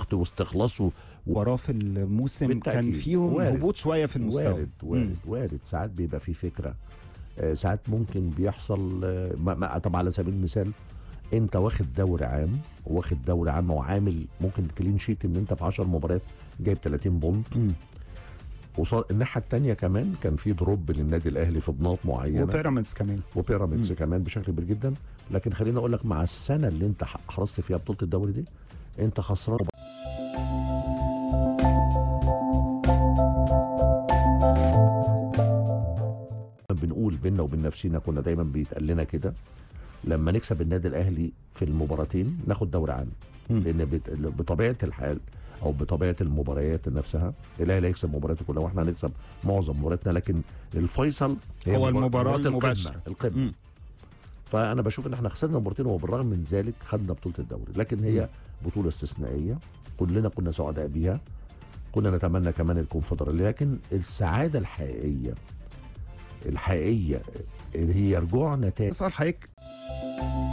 ضغط واستخلاص و... وراه في الموسم كان بالتأكيد. فيهم وارد. هبوط شويه في المستوى وارد وارد وارد ساعات بيبقى في فكره آه، ساعات ممكن بيحصل آه، ما- ما- طب على سبيل المثال انت واخد دوري عام واخد دوري عام وعامل ممكن كلين شيت ان انت في 10 مباريات جايب 30 بونت مم. وصار الناحيه الثانيه كمان كان في دروب للنادي الاهلي في بناط معينه وبيراميدز كمان وبيراميدز كمان بشكل كبير جدا لكن خليني اقول لك مع السنه اللي انت ح- حرصت فيها بطوله الدوري دي انت خسران بنقول بينا وبين نفسنا كنا دايما بيتقال لنا كده لما نكسب النادي الاهلي في المباراتين ناخد دوري عام مم. لان بت- بطبيعه الحال او بطبيعه المباريات نفسها الاهلي هيكسب مبارياته كلها واحنا هنكسب معظم مبارياتنا لكن الفيصل هي هو مبار- المباراة مباراة القمة- المباشرة. القمه مم. فانا بشوف ان احنا خسرنا مباراتين وبالرغم من ذلك خدنا بطوله الدوري لكن هي بطوله استثنائيه كلنا كنا سعداء بيها كنا نتمنى كمان الكونفدراليه لكن السعاده الحقيقيه الحقيقيه اللي هي رجوعنا تاني صار حضرتك